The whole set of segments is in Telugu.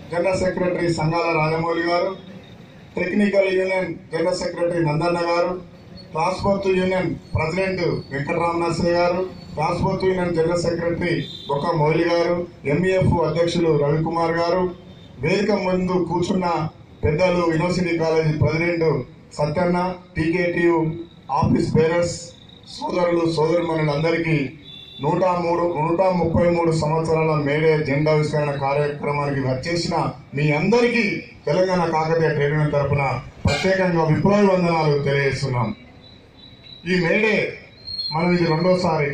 జనరల్ సెక్రటరీ సంగాల రాజమౌళి గారు technical union general secretary Nandanna గారు ట్రాన్స్పోర్ట్ యూనియన్ ప్రెసిడెంట్ వెంకటరామనరసయ్య గారు ట్రాన్స్పోర్ట్ యూనియన్ జనరల్ సెక్రటరీ బొక్క మౌలి గారు ఎంఈఎఫ్ అధ్యక్షులు రవికుమార్ గారు వేదిక ముందు కూర్చున్న పెద్దలు university college president Satyanna TKTU office bearers సోదరులు సోదరుమణులందరికీ నూట మూడు నూట ముప్పై మూడు సంవత్సరాల మేడే జెండా ఆవిష్కరణ కార్యక్రమానికి వచ్చేసిన మీ అందరికీ తెలంగాణ కాకతీయ ట్రేడ్ యూనియన్ తరపున ప్రత్యేకంగా విప్లవ వందనాలు తెలియజేస్తున్నాం ఈ మేడే మనం ఇది రెండోసారి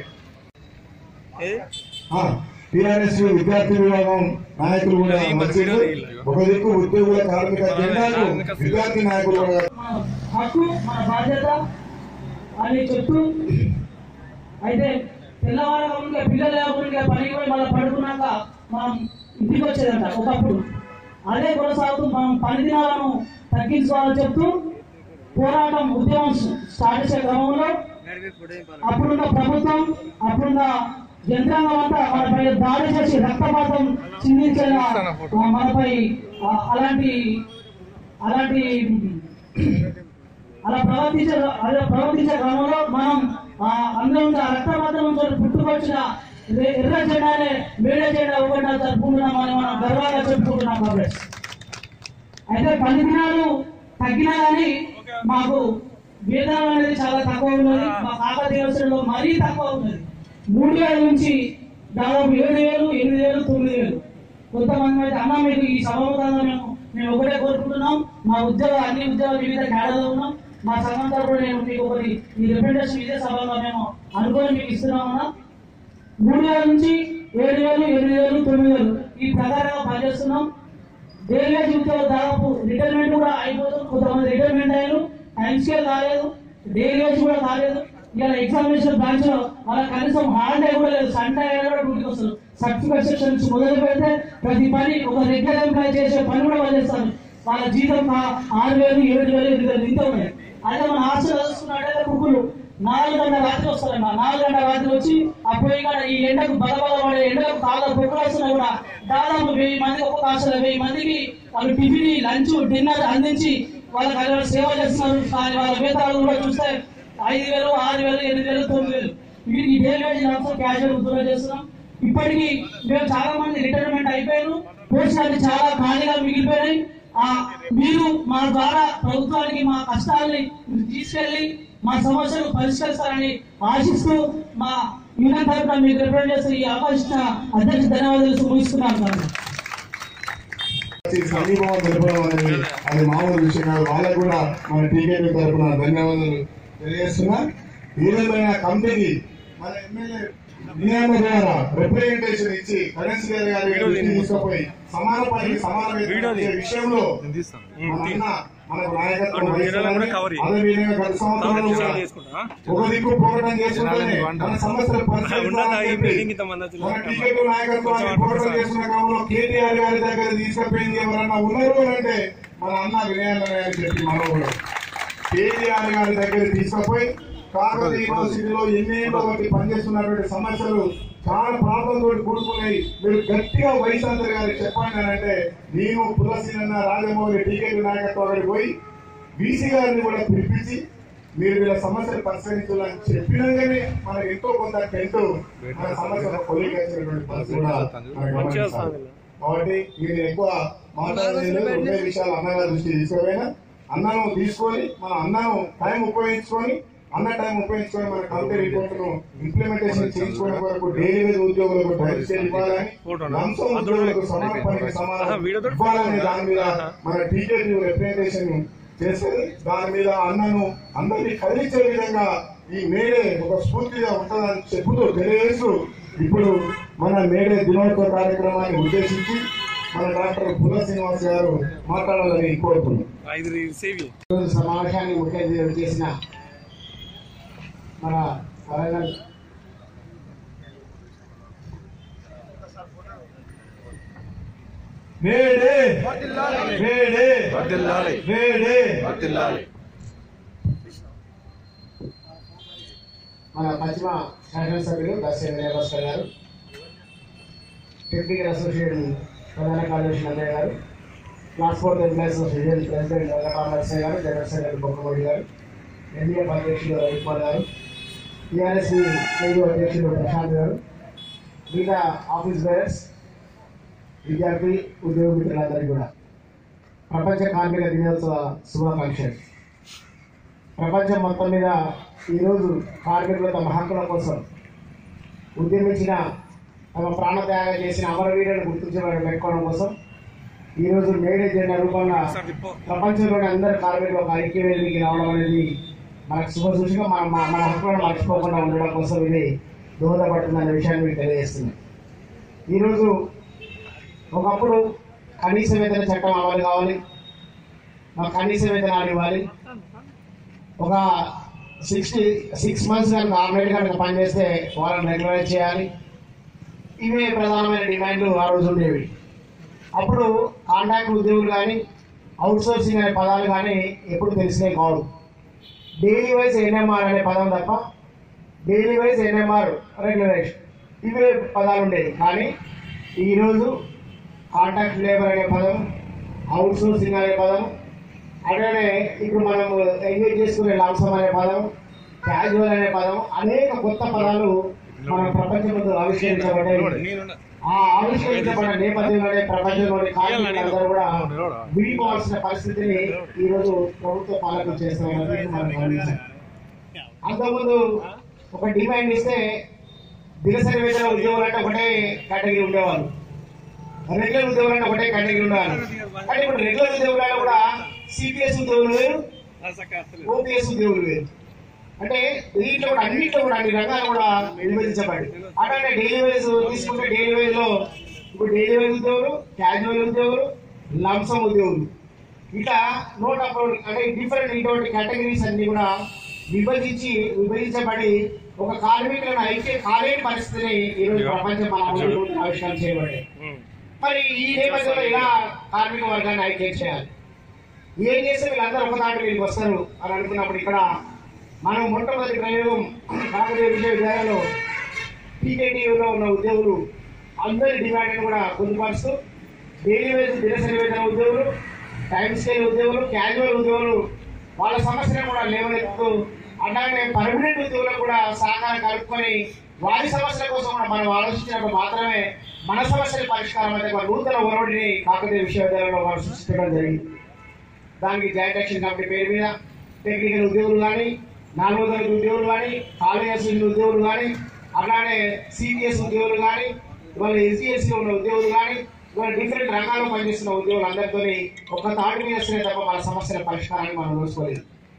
టిఆర్ఎస్ విద్యార్థి విభాగం నాయకులు కూడా వచ్చిండ్రు. ఒక దిక్కు ఉద్యోగుల కార్మిక జెండాకు విద్యార్థి నాయకులు కూడా మన హక్కు మన బాధ్యత అని చెప్తూ అయితే తెల్లవారకుండా పిల్లలు లేకుండా పనికి పోయి మళ్ళీ పడుకున్నాక మనం ఇంటికి వచ్చేదంట ఒకప్పుడు అదే కొనసాగుతూ మనం పని దినాలను తగ్గించుకోవాలని చెప్తూ పోరాటం ఉద్యమం స్టార్ట్ చేసే క్రమంలో అప్పుడున్న ప్రభుత్వం అప్పుడున్న యంత్రాంగం అంతా మనపై దాడి చేసి రక్తపాతం చిందించిన ఆ, మనపై ఆ, అలాంటి అలాంటి అలా ప్రవర్తించే అలా ప్రవర్తించే క్రమంలో మనం ఆ, అందరం ఆ రక్తపాతం నుంచి పుట్టుకొచ్చిన ఎ- ఎర్ర జెండానే మేడ జెండా ఒకటి జరుపుకుంటున్నామని మనం గర్వంగా చెప్పుకుంటున్నాం కాంగ్రెస్ అయితే పది దినాలు తగ్గినా కానీ మాకు వేతనం అనేది చాలా తక్కువ ఉన్నది మా కాకతీయ వ్యవస్థలో మరీ తక్కువ ఉన్నది మూడు వేల నుంచి దాదాపు ఏడు వేలు ఎనిమిది వేలు తొమ్మిది వేలు కొంతమంది అయితే అన్న మీకు ఈ సభాముఖంగా మేము మేము ఒకటే కోరుకుంటున్నాం మా ఉద్యోగ అన్ని ఉద్యోగాలు వివిధ కేడలో ఉన్నాం మా సంఘం తరపున నేను మీకు ఒకటి ఈ రిప్రజెంటేషన్ ఇదే సభలో మేము అనుకొని మీకు ఇస్తున్నామన్నా మూడు వేల నుంచి ఏడు వేలు ఎనిమిది వేలు తొమ్మిది వేలు ఈ ప్రకారంగా పనిచేస్తున్నాం రైల్వే జీవితంలో దాదాపు రిటైర్మెంట్ కూడా అయిపోతుంది కొంతమంది రిటైర్మెంట్ అయ్యారు టైం స్కేల్ కాలేదు డైలీ వేజ్ కూడా కాలేదు ఇలా ఎగ్జామినేషన్ బ్రాంచ్ లో వాళ్ళ కనీసం హాలిడే కూడా లేదు సండే అయినా కూడా డ్యూటీకి వస్తారు సర్టిఫికేట్ సెక్షన్ నుంచి మొదలు పెడితే ప్రతి పని ఒక రెగ్యులర్ ఎంప్లాయ్ చేసే పని కూడా వాళ్ళు చేస్తారు వాళ్ళ జీతం ఆ- ఆరు వేలు ఏడు వేలు ఎనిమిది వేలు ఇంత ఉన్నాయి అదే మన హాస్టల్ చదువుకున్నట్టయితే కుక్కులు నాలుగు గంటల రాత్రి వస్తారన్న నాలుగు గంటల రాత్రి వచ్చి అప్పుడు ఇక్కడ ఈ ఎండకు బలబల పడే ఎండకు కాళ్ళ పొక్కులేస్తున్నా కూడా దాదాపు వెయ్యి మంది ఒక్కొక్క హాస్టల్ వెయ్యి మందికి వాళ్ళు టిఫిన్ లంచ్ డిన్నర్ అందించి వాళ్ళకి అలా సేవ చేస్తున్నారు కానీ వాళ్ళ వేతనాలు కూడా చూస్తే ఐదు వేలు ఆరు వేలు ఎనిమిది వేలు తొమ్మిది వేలు వీటికి ఈ డైలీ వేజ్ అవసరం క్యాజువల్ ఉద్యోగం చేస్తున్నాం ఇప్పటికీ మేము చాలా మంది రిటైర్మెంట్ అయిపోయారు పోస్టులు చాలా ఖాళీగా మిగిలిపోయినాయి ఆ మీరు మా ద్వారా ప్రభుత్వానికి మా కష్టాలని మీరు తీసుకెళ్లి మా సమస్యలు పరిష్కరిస్తారని ఆశిస్తూ మా యూనియన్ తరఫున మీకు రిప్రజెంట్ చేస్తూ ఈ అవకాశం అధ్యక్ష ధన్యవాదాలు ముగిస్తున్నాను సార్ సంఘీభావం తెలపడం అనేది అది మామూలు విషయం కాదు వాళ్ళకు కూడా మన టీకేపీ తరఫున ధన్యవాదాలు తెలియజేస్తున్నా ఏదేమైనా కంపెనీకి మన ఎమ్మెల్యే వినయాల ద్వారా రిప్రజెంటేషన్ ఇచ్చి కరెన్సీ గారి దృష్టికి తీసుకుపోయి సమాన పనికి సమాన వేతనం ఇచ్చే విషయంలో మన అన్న మనకు నాయకత్వం వహిస్తారని, అదే విధంగా గత సంవత్సరంలో కూడా ఒక దిక్కు పోరాటం చేస్తుంటేనే మన సమస్యలు పరిష్కరించాలని చెప్పి మన టికెట్ నాయకత్వాన్ని పోరాటం చేస్తున్న క్రమంలో కేటీఆర్ గారి దగ్గర తీసుకుపోయింది ఎవరన్నా ఉన్నారు అని అంటే మన అన్న వినయాలని అని చెప్పి మనోడు కేటీఆర్ గారి దగ్గర తీసుకుపోయి కాకతీయ యూనివర్సిటీలో ఎన్నేళ్ళ బట్టి పనిచేస్తున్నటువంటి సమస్యలు చాలా ప్రాబ్లం తోటి కూడుకున్నాయి మీరు గట్టిగా వైశాంతర్ గారికి చెప్పండి అని అంటే నేను పులసీనన్న రాజమౌళి టీకెట్ నాయకత్వం అక్కడికి పోయి బీసీ గారిని కూడా పిలిపించి మీరు వీళ్ళ సమస్యలు పరిష్కరించాలని చెప్పినాకనే మనకు ఎంతో కొంత టెంట్ మన సమస్యలు కొలిగేసినటువంటి పరిస్థితి కూడా మనకు గమనించాలి. కాబట్టి మీరు ఎక్కువ మాట్లాడలేదు ఉండే విషయాలు అన్నగారి దృష్టి తీసుకోపోయినా అన్నను తీసుకొని మన అన్నను టైం ఉపయోగించుకొని అన్న టైం ఉపయోగించుకొని మన కమిటీ రిపోర్ట్ ను ఇంప్లిమెంటేషన్ చేయించుకునే వరకు డైలీ వేజ్ ఉద్యోగులకు టైం స్కేల్ ఇవ్వాలని లంసం ఉద్యోగులకు సమాన పనికి సమానం ఇవ్వాలనే దాని మీద మన టీకేటీ రిప్రజెంటేషన్ చేసేది దాని మీద అన్నను అందరినీ కదిలించే విధంగా ఈ మేడే ఒక స్ఫూర్తిగా ఉంటుందని చెబుతూ తెలియజేస్తూ ఇప్పుడు మన మేడే దినోత్సవ కార్యక్రమాన్ని ఉద్దేశించి మన డాక్టర్ పుల్ల శ్రీనివాస్ గారు మాట్లాడాలని కోరుతున్నాం ఈరోజు సమావేశాన్ని ముఖ్య అతిథిగా చేసిన మన వరంగల్ మేడే మేడే మేడే మన పశ్చిమ శాసనసభ్యులు దర్శన దేవస్కర్ గారు టెక్నికల్ అసోసియేషన్ ప్రధాన కార్యదర్శి నందయ్య గారు transport employees association president Venkataramanarasimha గారు జనరల్ సెక్రటరీ బొమ్మమూడి గారు ఎన్డీఎఫ్ అధ్యక్షుడు రవికుమార్ గారు టీఆర్ఎస్ తెలుగు అధ్యక్షుడు ప్రశాంత్ గారు మిగతా ఆఫీస్ బేరర్స్ విద్యార్థి ఉద్యోగ మిత్రులందరికీ కూడా ప్రపంచ కార్మిక దినోత్సవ శుభాకాంక్షలు ప్రపంచం మొత్తం మీద ఈరోజు కార్మికుల తమ హక్కుల కోసం ఉద్యమించిన తమ ప్రాణత్యాగం చేసిన అమరవీరులను గుర్తించబడి పెట్టుకోవడం కోసం ఈరోజు మేడే జెండా రూపంగా ప్రపంచంలోని అందరి కార్మికులు ఒక ఐక్యవేదికి రావడం అనేది మనకు శుభ సూచిక మన మన మన హక్కులను మర్చిపోకుండా ఉండడం కోసం ఇది దోహదపడుతుందనే విషయాన్ని మీకు తెలియజేస్తుంది ఈరోజు ఒకప్పుడు కనీస వేతన చట్టం అమలు కావాలి మాకు కనీస వేతనాలు ఇవ్వాలి ఒక సిక్స్టీ సిక్స్ మంత్స్ కనుక ఆర్మేట్ కనుక పనిచేస్తే వాళ్ళని రెగ్యులరైజ్ చేయాలి ఇవే ప్రధానమైన డిమాండ్లు ఆ రోజు ఉండేవి అప్పుడు కాంట్రాక్ట్ ఉద్యోగులు కానీ అవుట్ సోర్సింగ్ అనే పదాలు కానీ ఎప్పుడు తెలిసినే కావు డైలీ వైజ్ ఎన్ఎంఆర్ అనే పదం తప్ప డైలీ వైజ్ ఎన్ఎంఆర్ రెగ్యులరేషన్ ఇవే పదాలు ఉండేవి కానీ ఈరోజు కాంట్రాక్ట్ లేబర్ అనే పదం అవుట్ సోర్సింగ్ అనే పదం అట్లనే ఇప్పుడు మనం ఎంగేజ్ చేసుకునే లాంసం అనే పదం క్యాజువల్ అనే పదం అనేక కొత్త పదాలు మన ప్రపంచంలో ఆవిష్కరించబడ్డాయి ఆ ఆవిష్కరించబడిన నేపథ్యంలోనే ప్రపంచంలోని కార్మికులందరూ కూడా విడిపోవాల్సిన పరిస్థితిని ఈ రోజు ప్రభుత్వ పాలకులు చేస్తామన్నది మనం గమనించాలి అంతకుముందు ఒక డిమాండ్ ఇస్తే దినసరి వేతన ఉద్యోగులు అంటే ఒకటే కేటగిరీ ఉండేవాళ్ళు రెగ్యులర్ ఉద్యోగులు అంటే ఒకటే కేటగిరీ ఉండేవాళ్ళు కానీ ఇప్పుడు రెగ్యులర్ ఉద్యోగులు కూడా సిపిఎస్ ఉద్యోగులు వేరు ఓపీఎస్ ఉద్యోగులు వేరు అంటే దీంట్లో కూడా అన్నింటిలో కూడా అన్ని రకాలు కూడా విభజించబడి అట్లానే డైలీ వైజ్ తీసుకుంటే డైలీ వైజ్ లో ఇప్పుడు డైలీ వైజ్ ఉద్యోగులు క్యాజువల్ ఉద్యోగులు లంసం ఉద్యోగులు ఇట్లా నూట పది అంటే డిఫరెంట్ ఇటువంటి కేటగిరీస్ అన్ని కూడా విభజించి విభజించబడి ఒక కార్మికులను ఐక్య కాలేని పరిస్థితిని ఈరోజు ప్రపంచం మన ముందు ఆవిష్కరణ చేయబడ్డాయి మరి ఈ నేపథ్యంలో ఇలా కార్మిక వర్గాన్ని ఐక్యం చేయాలి ఏం చేస్తే వీళ్ళందరూ ఒక దాటి వీళ్ళకి వస్తారు అని అనుకున్నప్పుడు ఇక్కడ మనం మొట్టమొదటి ప్రయోగం కాకతీయ విశ్వవిద్యాలయంలో టీకేటీయూలో ఉన్న ఉద్యోగులు అందరి డిమాండ్ని కూడా పొందుపరుస్తూ డైలీ వేజ్ దినసరి వేతన ఉద్యోగులు టైం స్కేల్ ఉద్యోగులు క్యాజువల్ ఉద్యోగులు వాళ్ళ సమస్యలను కూడా లేవనెత్తుతూ అలాగే పర్మనెంట్ ఉద్యోగులకు కూడా సహకారం కలుపుకొని వారి సమస్యల కోసం కూడా మనం ఆలోచించినప్పుడు మాత్రమే మన సమస్యల పరిష్కారం అయితే ఒక నూతన ఒరవడిని కాకతీయ విశ్వవిద్యాలయంలో మనం సృష్టించడం జరిగింది దానికి జాయింట్ యాక్షన్ కమిటీ పేరు మీద టెక్నికల్ ఉద్యోగులు కానీ నాలుగో తరగతి ఉద్యోగులు కానీ కాలేజెస్ ఉద్యోగులు కానీ అలానే సిటిఎస్ ఉద్యోగులు కానీ ఇవాళ ఎస్డిఎస్సి ఉన్న ఉద్యోగులు కానీ ఇవాళ డిఫరెంట్ రంగాల్లో పనిచేస్తున్న ఉద్యోగులు అందరితో ఒక తాటి మీద వస్తే తప్ప మన సమస్యల పరిష్కారాన్ని మనం చూసుకోలేదు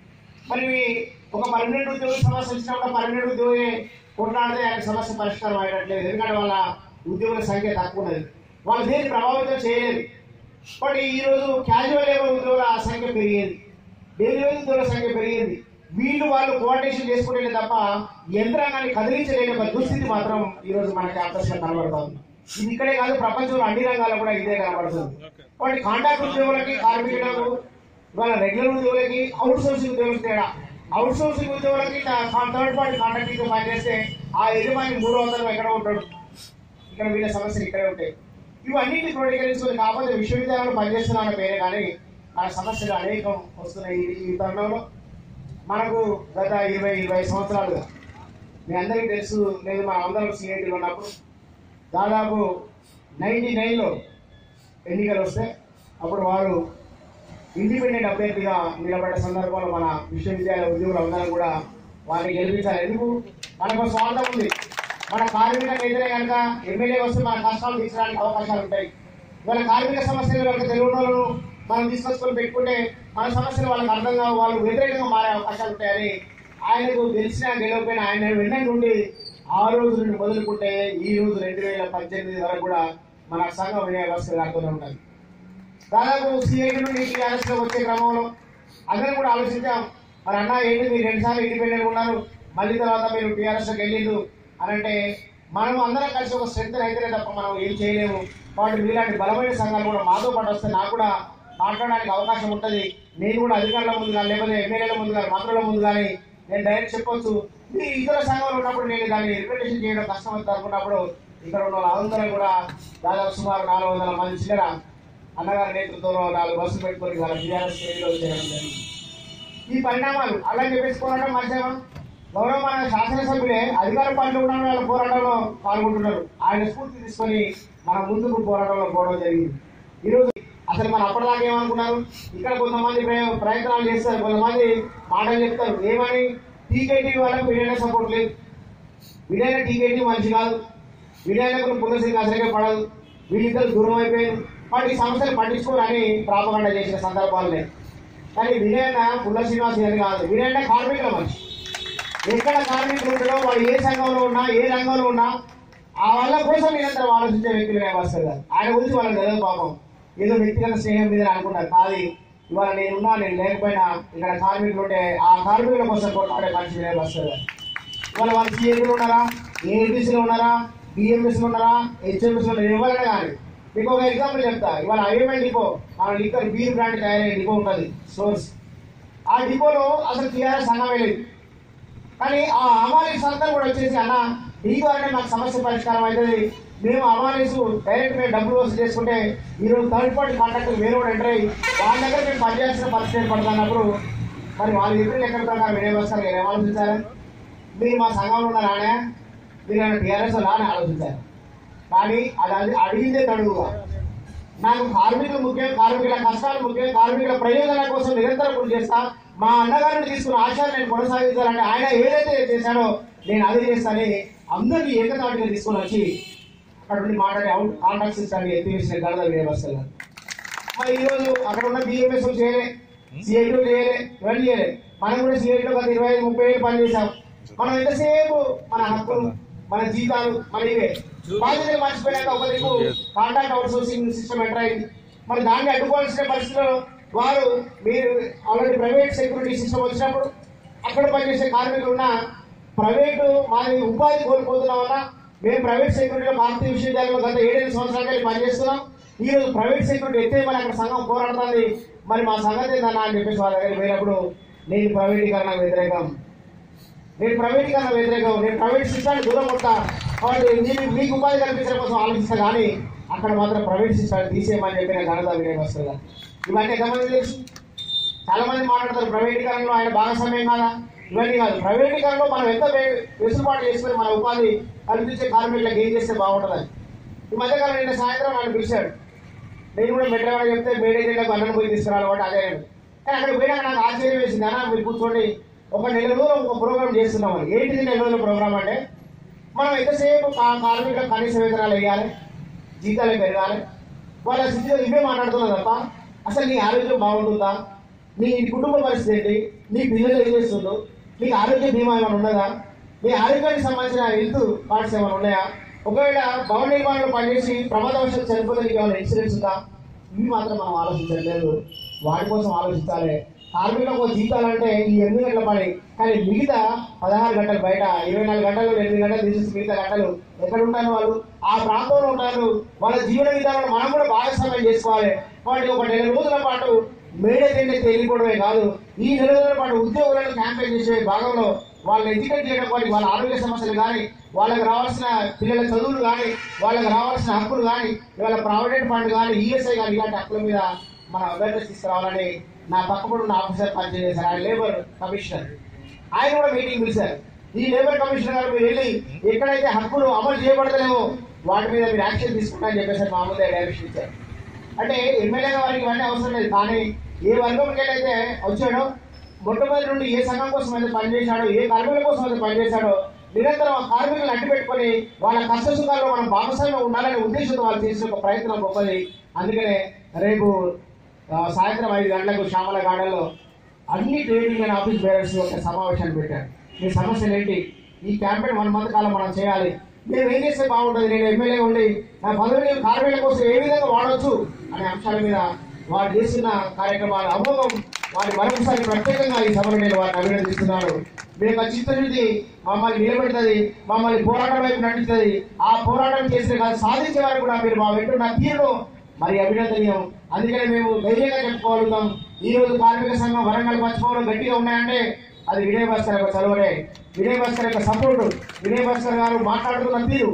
మరి ఒక పర్మనెంట్ ఉద్యోగి సమస్య వచ్చినప్పుడు పర్మనెంట్ ఉద్యోగి కొట్లాడితే ఆయన సమస్య పరిష్కారం అయ్యట్లేదు ఎందుకంటే వాళ్ళ ఉద్యోగుల సంఖ్య తక్కువ ఉన్నది వాళ్ళు దేన్ని ప్రభావితం చేయలేదు బట్ ఈ రోజు క్యాజువల్ లేబర్ ఉద్యోగుల సంఖ్య పెరిగింది డైలీ వేజ్ ఉద్యోగుల సంఖ్య పెరిగింది వీళ్ళు వాళ్ళు కోఆర్డినేషన్ చేసుకుంటే తప్ప యంత్రాంగాన్ని కదిలించలేని ఒక దుస్థితి మాత్రం ఈ రోజు మన క్యాంపస్ లో కనబడుతుంది ఇది ఇక్కడే కాదు ప్రపంచంలో అన్ని రంగాల్లో కూడా ఇదే కనబడుతుంది కాబట్టి కాంట్రాక్ట్ ఉద్యోగులకి కార్మికులకు ఇవాళ రెగ్యులర్ ఉద్యోగులకి అవుట్ సోర్సింగ్ ఉద్యోగులు తేడా అవుట్ సోర్సింగ్ ఉద్యోగులకి థర్డ్ పార్టీ కాంట్రాక్ట్ తో పనిచేస్తే ఆ యజమాని మూడు వందలు ఎక్కడ ఉంటాడు ఇక్కడ వీళ్ళ సమస్యలు ఇక్కడే ఉంటాయి ఇవన్నింటినీ క్రోడీకరించుకొని కాకపోతే విశ్వవిద్యాలయంలో పనిచేస్తున్న పేరే కానీ మన సమస్యలు అనేకం వస్తున్నాయి ఈ- ఈ తరుణంలో మనకు గత ఇరవై ఇరవై సంవత్సరాలుగా మీ అందరికీ తెలుసు లేదు మన అందరం సిఐటీలో ఉన్నప్పుడు దాదాపు నైన్టీ నైన్లో ఎన్నికలు వస్తే అప్పుడు వారు ఇండిపెండెంట్ అభ్యర్థిగా నిలబడ్డ సందర్భంలో మన విశ్వవిద్యాలయ ఉద్యోగులు అందరం కూడా వారిని గెలిపించాలి ఎందుకు మనకు ఒక స్వార్థం ఉంది మన కార్మిక నేతలే కనుక ఎమ్మెల్యే వస్తే మన కష్టాలు తీర్చడానికి అవకాశాలు ఉంటాయి ఇవాళ కార్మిక సమస్యలు కనుక తెలుగు వాళ్ళను మనం తీసుకొచ్చుకొని పెట్టుకుంటే మన సమస్యలు వాళ్ళకి అర్థం కావు వాళ్ళు వ్యతిరేకంగా మారే అవకాశాలు ఉంటాయని ఆయనకు గెలిచినా గెలవకపోయినా ఆయన వెన్న నుండి ఆ రోజు నుండి మొదలుకుంటే ఈ రోజు రెండు వేల పద్దెనిమిది వరకు కూడా మన సంఘం వినయ వ్యవస్థ రాకుండా ఉంటుంది దాదాపు సిఐటి నుండి టీఆర్ఎస్ లో వచ్చే క్రమంలో అందరం కూడా ఆలోచించాం మరి అన్న ఏంటి మీరు రెండు సార్లు ఇండిపెండెంట్ ఉన్నారు మళ్ళీ తర్వాత మీరు టీఆర్ఎస్ లోకి వెళ్ళిండు అని అంటే మనం అందరం కలిసి ఒక స్ట్రెంత్ అయితేనే తప్ప మనం ఏం చేయలేము కాబట్టి మీలాంటి బలమైన సంఘాలు కూడా మాతో పాటు వస్తే నాకు కూడా మాట్లాడడానికి అవకాశం ఉంటుంది నేను కూడా అధికారుల ముందు కానీ లేకపోతే ఎమ్మెల్యేల ముందు కానీ మంత్రుల ముందు కానీ నేను డైరెక్ట్ చెప్పొచ్చు మీ ఇతర సంఘాలు ఉన్నప్పుడు నేను దాన్ని రిప్రజెంటేషన్ చేయడం కష్టం అవుతుంది అనుకున్నప్పుడు ఇక్కడ ఉన్న వాళ్ళందరూ కూడా దాదాపు సుమారు నాలుగు వందల మంది చిల్లర అన్నగారి నేతృత్వంలో నాలుగు బస్సులు పెట్టుకొని వాళ్ళ టీఆర్ఎస్ శ్రేణిలో చేరడం జరిగింది ఈ పరిణామాలు అలా చెప్పేసుకోవడం మంచిగా గౌరవ మన శాసనసభ్యులే అధికార పార్టీలో ఉన్న వాళ్ళ పోరాటంలో పాల్గొంటున్నారు ఆయన స్ఫూర్తి తీసుకొని మన ముందుకు పోరాటంలో పోవడం జరిగింది ఈరోజు అసలు మన అప్పటిదాకా ఏమనుకున్నారు ఇక్కడ కొంతమంది ప్రయ- ప్రయత్నాలు చేస్తారు కొంతమంది మాటలు చెప్తారు ఏమని టీకేటీ వాళ్ళకు వీడైనా సపోర్ట్ లేదు వీడైనా టీకేటీ మంచి కాదు వీడైనా పునర్సింగ్ అసలుగా పడదు వీళ్ళిద్దరు దూరం అయిపోయారు వాటి ఈ సమస్యలు పట్టించుకోరని ప్రాపగండ చేసిన సందర్భాలు లేవు కానీ వీడైనా పుల్ల శ్రీనివాస్ గారు కాదు వీడైనా కార్మికుల మనిషి ఎక్కడ కార్మికులు ఉంటాడో వాడు ఏ సంఘంలో ఉన్నా ఏ రంగంలో ఉన్నా ఆ వాళ్ళ కోసం నిరంతరం ఆలోచించే వ్యక్తులుగా వస్తారు కాదు ఆయన గురించి వాళ్ళకి తెలియదు పాపం ఏదో వ్యక్తిగత స్నేహం మీద అనుకుంటారు కాదు ఇవాళ నేనున్నా నేను లేకపోయినా ఇక్కడ కార్మికులు ఉంటే ఆ కార్మికుల కోసం కొట్లాడే మనిషి మీద వస్తారు కాదు ఇవాళ వాళ్ళు సీఏలు ఉన్నారా ఏబీసీలు ఉన్నారా బిఎంఎస్లు ఉన్నారా హెచ్ఎంఎస్ ఉన్నారా ఎవరైనా కానీ మీకు ఒక ఎగ్జాంపుల్ చెప్తా ఇవాళ ఐఎంఎల్ డిపో మన లిక్కర్ బీర్ బ్రాండ్ తయారయ్యే డిపో ఉంటుంది స్టోర్స్ ఆ డిపోలో అసలు టీఆర్ఎస్ సంఘమే లేదు కానీ ఆ అమాలీస్ అందరూ కూడా వచ్చేసి అన్న ఈ ద్వారానే మాకు సమస్య పరిష్కారం అవుతుంది మేము అమాలీసు డైరెక్ట్ మేము డబ్బులు వసూలు చేసుకుంటే ఈరోజు థర్డ్ పార్టీ కాంట్రాక్టర్ వేరే కూడా ఎంటర్ అయ్యి వాళ్ళ దగ్గర మేము పనిచేయాల్సిన పరిస్థితి ఏర్పడుతున్నప్పుడు మరి వాళ్ళు చెప్పిన లెక్కల ప్రకారం మీరేం వస్తారు మీరు ఏం ఆలోచించారు మీరు మా సంఘంలో ఉన్నారానే మీరు ఏమైనా టీఆర్ఎస్ లానే ఆలోచించారు కానీ అది అది అడిగిందే తడుగుగా నాకు కార్మికులు ముఖ్యం కార్మికుల కష్టాలు ముఖ్యం కార్మికుల ప్రయోజనాల కోసం నిరంతరం కృషి చేస్తా మా అన్నగారిని తీసుకున్న ఆశయాన్ని నేను కొనసాగించాలంటే ఆయన ఏదైతే చేశాడో నేను అదే చేస్తానని అందరినీ ఏకతాటిగా తీసుకొని వచ్చి అక్కడ నుండి మాట్లాడి అవుట్ కాంట్రాక్ట్ సిస్టాన్ని ఎత్తివేసిన గణత వ్యవస్థలు మరి ఈరోజు అక్కడ ఉన్న బిఎంఎస్ చేయలే సిఐటీ చేయలే ఇవన్నీ చేయలే మనం కూడా సిఐటీలో గత ఇరవై ఐదు ముప్పై ఏళ్ళు పనిచేసాం మనం ఎంతసేపు మన హక్కులు మన జీతాలు మన ఇవే బాధ్యతలు మర్చిపోయాక ఒక దిక్కు contract outsourcing system enter అయింది మరి దాన్ని అడ్డుకోవాల్సిన పరిస్థితిలో వారు మీరు ఆల్రెడీ ప్రైవేట్ సెక్యూరిటీ సిస్టమ్ వచ్చినప్పుడు అక్కడ పనిచేసే కార్మికులు ఉన్న ప్రైవేటు మాది ఉపాధి కోల్పోతున్నాం వల్ల మేము ప్రైవేట్ సెక్యూరిటీలో భారతీయ విశ్వవిద్యాలయంలో గత ఏడెనిమిది సంవత్సరాల నుంచి పనిచేస్తున్నాం ఈ రోజు ప్రైవేట్ సెక్యూరిటీ ఎత్తే మరి అక్కడ సంఘం పోరాడుతుంది మరి మా సంగతి ఏందన్నా అని చెప్పేసి వాళ్ళ దగ్గర పోయినప్పుడు నేను ప్రైవేటీకరణ వ్యతిరేకం నేను ప్రైవేటీకరణ వ్యతిరేకం నేను ప్రైవేట్ సిస్టాన్ని దూరం కొడతా కాబట్టి నేను మీకు ఉపాధి కల్పించడం కోసం ఆలోచిస్తా కానీ అక్కడ మాత్రం ప్రైవేట్ సిస్టాన్ని తీసేయమని చెప్పిన ఘనత వినయం వస్తుంది ఇవన్నీ ఎంతమంది తెలుసు చాలా మంది మాట్లాడతారు ప్రైవేటీకరణలో ఆయన భాగస్వామ్యం కాదా ఇవన్నీ కాదు ప్రైవేటీకరణలో మనం ఎంత వే- వెసులుబాటు చేసుకుని మన ఉపాధి కల్పించే కార్మికులకు ఏం చేస్తే బాగుంటుందని ఈ మధ్యకాలం నిన్న సాయంత్రం నన్ను పిలిచాడు నేను కూడా మెట్రో చెప్తే మేడేజీలకు అన్నం పోయి తీసుకురావాలి కాబట్టి అదే అన్నాడు. కానీ అక్కడ పోయినాక నాకు ఆశ్చర్యం వేసింది అన్న మీరు కూర్చోండి ఒక నెల రోజులు ఒక ప్రోగ్రామ్ చేస్తున్నామని ఏంటిది నెల రోజుల ప్రోగ్రామ్ అంటే మనం ఎంతసేపు కా- కార్మికులకు కనీస వేతనాలు వేయాలి జీతాలు పెరగాలి వాళ్ళ స్థితిలో ఇవే మాట్లాడుతున్నా తప్ప అసలు నీ ఆరోగ్యం బాగుంటుందా నీ కుటుంబ పరిస్థితి ఏంటి నీ పిల్లలు ఏం చేస్తుండ్రు నీకు ఆరోగ్య బీమా ఏమైనా ఉన్నదా నీ ఆరోగ్యానికి సంబంధించిన హెల్త్ కార్డ్స్ ఏమైనా ఉన్నాయా ఒకవేళ భవన నిర్మాణంలో పనిచేసి ప్రమాదవశాలు చనిపోతే నీకు ఏమైనా ఇన్సూరెన్స్ ఉందా ఇవి మాత్రం మనం ఆలోచించట్లేదు వాటి కోసం ఆలోచించాలి కార్మికులకు ఒక జీతాలు అంటే ఈ ఎనిమిది గంటల పని కానీ మిగతా పదహారు గంటలు బయట ఇరవై నాలుగు గంటలు ఎనిమిది గంటలు తీసేసి మిగతా గంటలు ఎక్కడ ఉంటారు వాళ్ళు ఆ ప్రాంతంలో ఉంటారు వాళ్ళ జీవన విధానంలో మనం కూడా భాగస్వామ్యం చేసుకోవాలి వాటికి ఒక నెల రోజుల పాటు మేడే తిండి వెళ్ళిపోవడమే కాదు ఈ నెల రోజుల పాటు ఉద్యోగులను క్యాంపెయిన్ చేసే భాగంలో వాళ్ళని ఎడ్యుకేట్ చేయడం వాటి వాళ్ళ ఆరోగ్య సమస్యలు కానీ వాళ్ళకి రావాల్సిన పిల్లల చదువులు కానీ వాళ్ళకి రావాల్సిన హక్కులు కానీ ఇవాళ ప్రావిడెంట్ ఫండ్ కానీ ఈఎస్ఐ కానీ ఇలాంటి హక్కుల మీద మన అవేర్నెస్ తీసుకురావాలని నా పక్కపడి ఉన్న ఆఫీసర్ పనిచేశారు ఆయన లేబర్ కమిషనర్ ఆయన కూడా మీటింగ్ పిలిచారు ఈ లేబర్ కమిషనర్ గారు మీరు వెళ్ళి ఎక్కడైతే హక్కులు అమలు చేయబడతలేవో వాటి మీద మీరు యాక్షన్ తీసుకుంటారని చెప్పేసి మా ముందే డైరెక్షన్ ఇచ్చారు అంటే ఎమ్మెల్యేగా వారికి ఇవన్నీ అవసరం లేదు కానీ ఏ వర్గంకి అయితే వచ్చాడో మొట్టమొదటి నుండి ఏ సంఘం కోసం అయితే పనిచేశాడో ఏ కార్మికుల కోసం అయితే పనిచేశాడో నిరంతరం ఆ కార్మికులను అడ్డు పెట్టుకొని వాళ్ళ కష్ట సుఖాల్లో మనం భాగస్వామ్యం ఉండాలనే ఉద్దేశంతో వాళ్ళు చేసిన ఒక ప్రయత్నం గొప్పది అందుకనే రేపు ఆ, సాయంత్రం ఐదు గంటలకు శ్యామల గార్డెన్లో అన్ని ట్రేడింగ్ అండ్ ఆఫీస్ బేరర్స్ ఒక సమావేశాన్ని పెట్టారు మీ సమస్యలు ఏంటి ఈ క్యాంపెయిన్ వన్ మంత్ కాలం మనం చేయాలి మేము ఏం చేస్తే బాగుంటుంది నేను ఎమ్మెల్యే ఉండి నా పదవిని కార్మికుల కోసం ఏ విధంగా వాడవచ్చు అనే అంశాల మీద వారు చేస్తున్న కార్యక్రమాలు అమోఘం వారి మరొకసారి ప్రత్యేకంగా ఈ సభలో నేను వారిని అభినందిస్తున్నాను మీ యొక్క చిత్తశుద్ధి మమ్మల్ని నిలబెడుతుంది మమ్మల్ని పోరాటం వైపు నడుస్తుంది ఆ పోరాటం చేసిన కాదు సాధించే వరకు కూడా మీరు మా వెంటున్న తీరును మరి అభినందనీయం అందుకనే మేము ధైర్యంగా చెప్పుకోగలుగుతాం ఈ రోజు కార్మిక సంఘం వరంగల్ పంచుకోవడం గట్టిగా ఉన్నాయంటే అది వినయ్ భాస్కర్ యొక్క చదువునే వినయ్ భాస్కర్ యొక్క సపోర్టు వినయ్ భాస్కర్ గారు మాట్లాడుతున్న తీరు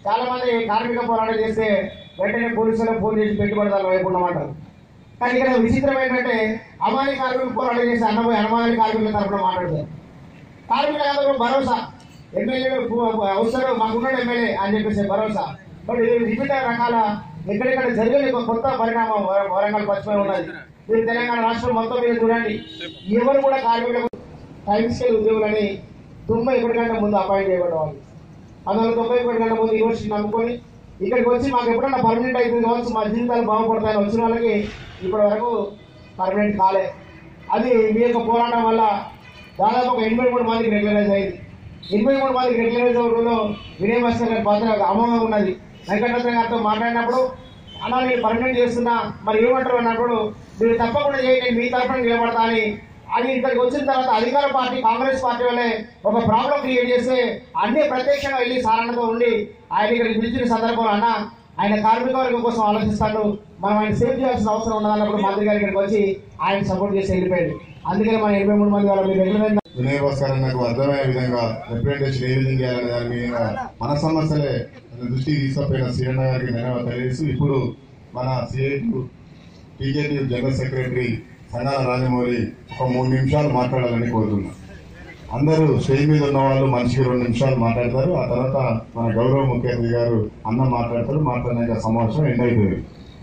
చాలా మంది కార్మిక పోరాటం చేస్తే వెంటనే పోలీసులకు ఫోన్ చేసి పెట్టుబడిదారులు వైపు ఉండమంటారు కానీ ఇక్కడ విచిత్రం ఏంటంటే అమాయక కార్మిక పోరాటం చేసి అన్నమయ్య అనుమానాన్ని కార్మికుల తరఫున మాట్లాడతారు కార్మికులందరూ భరోసా ఎమ్మెల్యేలు వస్తారు మాకున్నాడు ఎమ్మెల్యే అని చెప్పేసి భరోసా బట్ ఇది వివిధ రకాల ఎక్కడెక్కడ జరిగిన ఒక కొత్త పరిణామం వర- వరంగల్ పశ్చిమ ఉన్నది మీరు తెలంగాణ రాష్ట్రం మొత్తం మీద చూడండి ఎవరు కూడా కార్మికులకు టైం స్కేల్ ఉద్యోగులని తొంభై ఒకటి గంటల ముందు అపాయింట్ చేయబడేవాళ్ళు అందువల్ల తొంభై ఒకటి గంటల ముందు యూనివర్సిటీ నమ్ముకొని ఇక్కడికి వచ్చి మాకు ఎప్పుడన్నా పర్మనెంట్ అవుతుంది కావచ్చు మా జీవితాలు బాగుపడతాయని వచ్చిన వాళ్ళకి ఇప్పటి వరకు పర్మనెంట్ కాలే అది మీ యొక్క పోరాటం వల్ల దాదాపు ఒక ఎనభై మూడు మందికి రెగ్యులరైజ్ అయింది ఎనభై మూడు మందికి రెగ్యులరైజ్ అవ్వడంలో వినయ్ భాస్కర్ గారి పాత్ర అమోఘంగా ఉన్నది వెంకటరత్న గారితో మాట్లాడినప్పుడు అన్నా నేను పర్మనెంట్ చేస్తున్నా మరి ఏమంటారు అన్నప్పుడు మీరు తప్పకుండా చేయండి నేను మీ తరఫున నిలబడతా అని అది ఇక్కడికి వచ్చిన తర్వాత అధికార పార్టీ కాంగ్రెస్ పార్టీ వల్లే ఒక ప్రాబ్లం క్రియేట్ చేస్తే అన్ని ప్రత్యక్షంగా వెళ్ళి సారణతో ఉండి ఆయన ఇక్కడికి పిలిచిన సందర్భంలో అన్న ఆయన కార్మిక వర్గం కోసం ఆలోచిస్తాడు మనం ఆయన సేవ్ చేయాల్సిన అవసరం ఉన్నదన్నప్పుడు మంత్రి గారి ఇక్కడికి వచ్చి ఆయన సపోర్ట్ చేసి వెళ్ళిపోయాడు అందుకని మన ఎనభై మూడు మంది వాళ్ళ మీరు రెగ్యులర్ వినయ్ భాస్కర్ నాకు అర్థమయ్యే విధంగా రిప్రజెంటేషన్ ఏ విధంగా చేయాలనే దాని మీద మన సమస్యలే తన దృష్టికి తీసుకుపోయిన సీఎం గారికి ధన్యవాదాలు తెలియజేస్తూ ఇప్పుడు మన CIT టీజేటీ general secretary Sangala Rajamouli ఒక మూడు నిమిషాలు మాట్లాడాలని కోరుతున్నాం అందరూ స్టేజ్ మీద ఉన్న వాళ్ళు మనిషికి రెండు నిమిషాలు మాట్లాడతారు ఆ తర్వాత మన గౌరవ ముఖ్యమంత్రి గారు అన్న మాట్లాడతారు మాట్లాడినాక సమావేశం ఎండ్ అయిపోయింది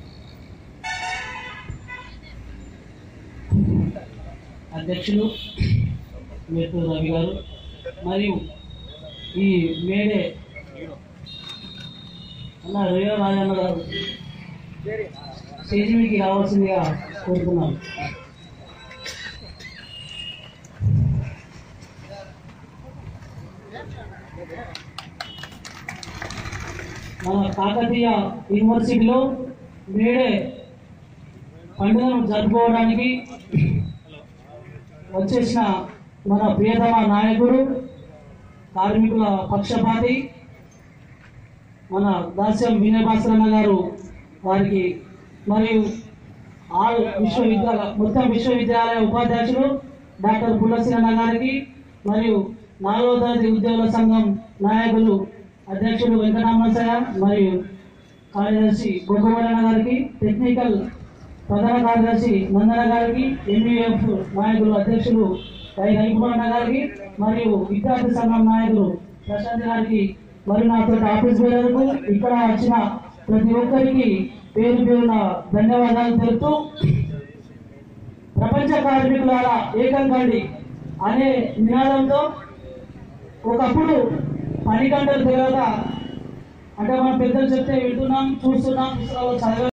అధ్యక్షులు మేతూరు రవి గారు మరియు ఈ మేడే అన్న రేయో రాజన్న గారు స్టేజ్ మీదకి రావాల్సిందిగా కోరుతున్నాను మన కాకతీయ యూనివర్సిటీలో మేడే పండుగను జరుపుకోవడానికి వచ్చేసిన మన ప్రియతమ నాయకుడు కార్మికుల పక్షపాతి మన దాస్యం వినయ్ భాస్కరన్న గారు వారికి మరియు ఆల్ విశ్వవిద్యాలయ మొత్తం విశ్వవిద్యాలయ ఉపాధ్యక్షులు డాక్టర్ పుల్లసిరన్న గారికి మరియు నాలుగో తరగతి ఉద్యోగుల సంఘం నాయకులు అధ్యక్షులు వెంకటరామయ్య మరియు కార్యదర్శి గొగ్గవరణ గారికి టెక్నికల్ ప్రధాన కార్యదర్శి నందన గారికి ఎంఈఎఫ్ నాయకులు అధ్యక్షులు వై రవికుమార్ గారికి మరియు విద్యార్థి సంఘం నాయకులు ప్రశాంత్ గారికి మరియు నాతో ఆఫీస్ బేరర్కు ఇక్కడ వచ్చిన ప్రతి ఒక్కరికి పేరు పేరున ధన్యవాదాలు తెలుపుతూ ప్రపంచ కార్మికులారా ఏకం కండి అనే నినాదంతో ఒకప్పుడు పని గంటలు తెలియక అంటే మనం పెద్దలు చెప్తే వింటున్నాం చూస్తున్నాం పుస్తకాలు చదివే